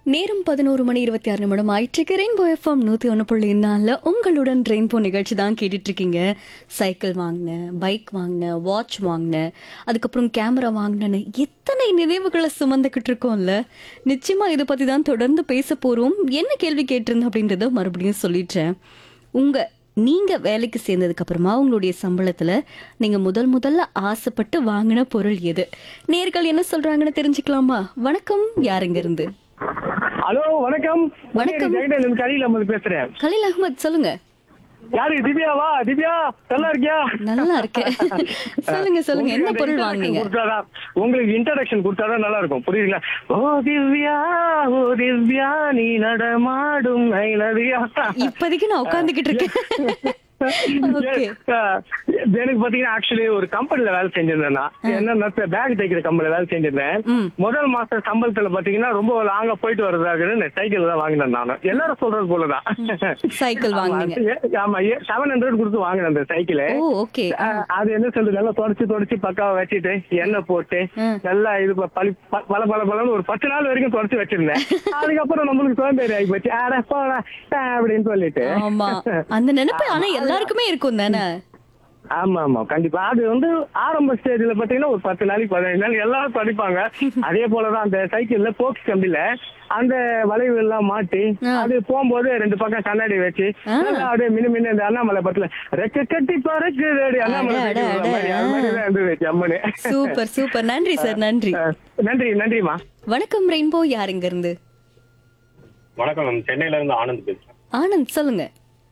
நேரம் பதினோரு மணி இருபத்தி ஆறு நிமிடம் ஆயிட்டு ரெயின்போ எஃப்எம் நூற்றி ஒன்று புள்ளி நாலில் உங்களுடன் ரெயின்போ நிகழ்ச்சி தான் கேட்டுட்டு இருக்கீங்க சைக்கிள் வாங்கினேன் பைக் வாங்கினேன் வாட்ச் வாங்கினேன் அதுக்கப்புறம் கேமரா வாங்கினேன்னு எத்தனை நினைவுகளை சுமந்துக்கிட்டு இருக்கோம்ல நிச்சயமா இதை பற்றி தான் தொடர்ந்து பேச போகிறோம் என்ன கேள்வி கேட்டிருந்தேன் அப்படின்றத மறுபடியும் சொல்லிட்டேன் உங்கள் நீங்கள் வேலைக்கு சேர்ந்ததுக்கு அப்புறமா உங்களுடைய சம்பளத்தில் நீங்கள் முதல் முதல்ல ஆசைப்பட்டு வாங்கின பொருள் எது நேர்கள் என்ன சொல்கிறாங்கன்னு தெரிஞ்சுக்கலாமா வணக்கம் யாருங்க இருந்து ஹலோ வணக்கம் வணக்கம். ஜெகடன் கலியில் அம்மது பேசுறேன் கலீல் அகமத் சொல்லுங்க யாரு திவ்யாவா திவ்யா நல்லா இருக்கியா நல்லா இருக்கேன் சொல்லுங்க சொல்லுங்க என்ன உங்களுக்கு பொருள் introduction வாங்குனீங்க கொடுத்தாதான் உங்களுக்கு இன்ட்ரடக்ஷன் கொடுத்தாதான் நல்லா இருக்கும் புரியுதுங்களா ஓ திவ்யா ஓ திவ்யா நீ நடமாடும் நதியா இப்போதைக்கு நான் உட்காந்துக்கிட்டு இருக்கேன் ஓகே எனக்கு பாத்தீங்கன்னா ஆக்சுவலி ஒரு கம்பெனில வேலை செஞ்சிருந்தேன் நான். என்னன்னா பேக் தைக்கிற கம்பெனில வேலை செஞ்சிருந்தேன் ம். முதல் மாச சம்பளத்துல பாத்தீங்கன்னா ரொம்ப லாங்கா போயிட்டு வர்றதாக சைக்கிள் தான் வாங்கினேன் நான் எல்லாரும் சொல்றது போலதான் சைக்கிள் வாங்குனீங்க ஆமா செவன் ஹண்ட்ரட் கொடுத்து வாங்கினேன் அந்த சைக்கிள் ஓ ஓகே அது என்ன சொல்றது நல்லா தொடச்சு தொடச்சு பக்காவா வச்சுட்டு எண்ணெய் போட்டு ம். நல்லா இது ப- பளி ப- பல பல பலன்னு ஒரு பத்து நாள் வரைக்கும் தொடச்சு வச்சிருந்தேன் அதுக்கப்புறம் நம்மளுக்கு சோம்பேறி ஆகி போச்சு அட போடா அப்படின்னு சொல்லிட்டு ஆமா அந்த நினைப்பு ஆனா எல்லாருக்குமே இருக்கும் தானே ஆமா ஆமா கண்டிப்பா அது வந்து ஆரம்ப ஸ்டேஜ்ல பாத்தீங்கன்னா ஒரு பத்து நாளைக்கு பதினஞ்சு நாள் எல்லாரும் படிப்பாங்க அதே போலதான் அந்த சைக்கிள்ல போக்ஸ் கம்பில அந்த வளைவு எல்லாம் மாட்டி ஆ. அது போகும்போது ரெண்டு பக்கம் கண்ணாடி வச்சு ஆ. நல்லா அப்படியே மினு மினு இந்த அண்ணாமலை படத்துல ரெக்க கட்டி பறக்கு அண்ணாமலை அட, சைக்கிள் அட, வர மாதிரி, அது மாதிரி தான் இருந்தது ஜம்முன்னு. சூப்பர் சூப்பர் நன்றி சார் நன்றி அஹ், நன்றி நன்றிமா வணக்கம் ரெயின்போ யாருங்க இருந்து வணக்கம் மேம் சென்னையில இருந்து ஆனந்த் பேசுறேன் ஆனந்த் சொல்லுங்க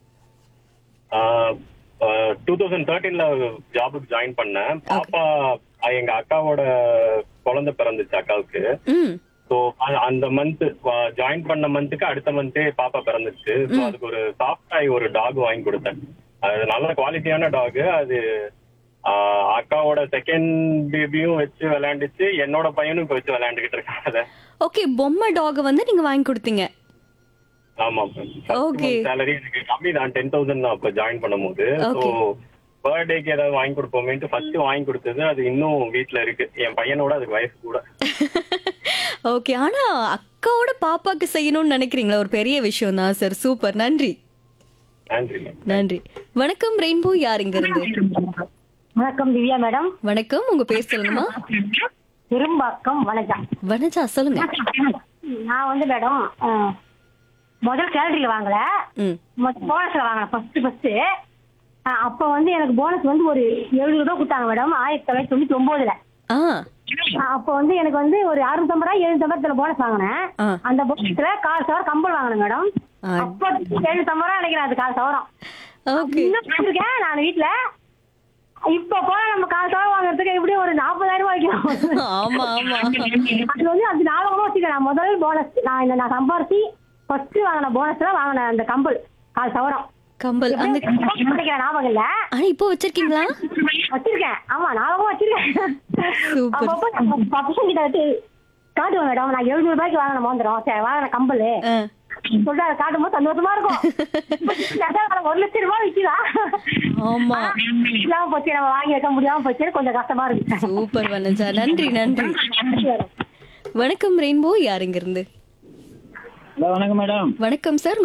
டூ தௌசண்ட் தேர்ட்டீன்ல ஜாபுக்கு ஜாயின் பண்ணேன் பாப்பா அஹ், எங்க அக்காவோட குழந்தை பிறந்துச்சு அக்காவுக்கு ம் ஸோ அந்த மந்த் ஜாயின் பண்ண மந்த்துக்கு அடுத்த மந்தே பாப்பா பிறந்துச்சு ஸோ அதுக்கு ஒரு சாஃப்ட் ஆகி ஒரு டாக் வாங்கி கொடுத்தேன் அது நல்ல குவாலிட்டியான டாக் அது ஆஹ், அக்காவோட செகண்ட் பேபியும் வச்சு விளையாண்டுச்சு என்னோட பையனும் இப்ப வச்சு விளையாண்டுகிட்டு இருக்கான் அதை ஓகே பொம்மை டாக் வந்து நீங்க வாங்கி கொடுத்தீங்க ஆமா Okay. சேலரி எனக்கு கம்மி தான் டென் தௌசண்ட் தான் அப்ப ஜாயின் பண்ணும்போது ஸோ Okay. பர்த்டேக்கு ஏதாவது வாங்கி கொடுப்போமேன்ட்டு ஃபர்ஸ்ட் வாங்கி கொடுத்தது அது இன்னும் வீட்ல இருக்கு என் பையனோட அதுக்கு வயசு கூட ஓகே ஆனா அக்காவோட பாப்பாக்கு செய்யணும்னு நினைக்கிறீங்களா ஒரு பெரிய விஷயம் தான் சார் சூப்பர் நன்றி நன்றி மேம் நன்றி வணக்கம் ரெயின்போ யாருங்க இருந்து வணக்கம் திவ்யா மேடம் வணக்கம் உங்க பேர் சொல்லுங்கம்மா பெரும்பாக்கம் வணக்கம் வனஜா சொல்லுங்க நான் வந்து மேடம் அஹ், முதல் சேலரியில வாங்கல ம் போனஸ்ல வாங்கினேன் ஃபர்ஸ்ட் ஃபர்ஸ்ட் அப்போ வந்து எனக்கு போனஸ் வந்து ஒரு எழுநூறு ரூபா கொடுத்தாங்க மேடம் ஆயிரத்தி தொள்ளாயிரத்தி தொண்ணூத்தி ஒன்பதுல ஆ அப்போ வந்து எனக்கு வந்து ஒரு அறுநூத்தம்பது ரூபா எழுநூத்தம்பதுல போனஸ் வாங்கினேன் ஆ. அந்த போனஸ்ல கால் சவரம் கம்பல் வாங்கினேன் மேடம் ஆ. அப்போ எழுநூத்தம்பது ரூபா நினைக்கிறேன் அது கால் சவரம் ஓகே இன்னும் வச்சிருக்கேன் நான் வீட்டுல இப்ப போனா நம்ம கால் சவரம் வாங்குறதுக்கு எப்படியும் ஒரு நாற்பதாயிரம் ரூபாய் வைக்கணும் ஆமா ஆமா அது வந்து அது ஞாபகமா வச்சுக்க நான் முதல் போனஸ் நான் இந்த நான் சம்பாரிச்சு ஃபர்ஸ்ட் வாங்கின போனஸ்ல வாங்கின அந்த கம்பல் கால் சவரம் கம்பல் அந்த நினைக்கிறேன் ஞாபகம் இல்ல ஆனா இப்போ வச்சிருக்கீங்களா வச்சிருக்கேன் ஆமா ஞாபகமா வச்சிருக்கேன் சூப்பர் அப்பப்போ நம்ம பசங்க கிட்ட வந்து காட்டுவேன் மேடம் நான் எழுநூறு ரூபாய்க்கு வாங்கின மோந்திரம் சரி வாங்கின கம்பல் ஆ. சொல்லிட்டு அதை காட்டும்போது சந்தோஷமா இருக்கும் அதான் ஒரு லட்சம் ரூபாய் விற்கிறா ஆமா இல்லாம போச்சு நம்ம வாங்கி வைக்க முடியாம போச்சு கொஞ்சம் கஷ்டமா இருக்கு சூப்பர் வனஜா நன்றி நன்றி வணக்கம் ரெயின்போ யாருங்க இருந்து ஹலோ வணக்கம் மேடம் வணக்கம் சார்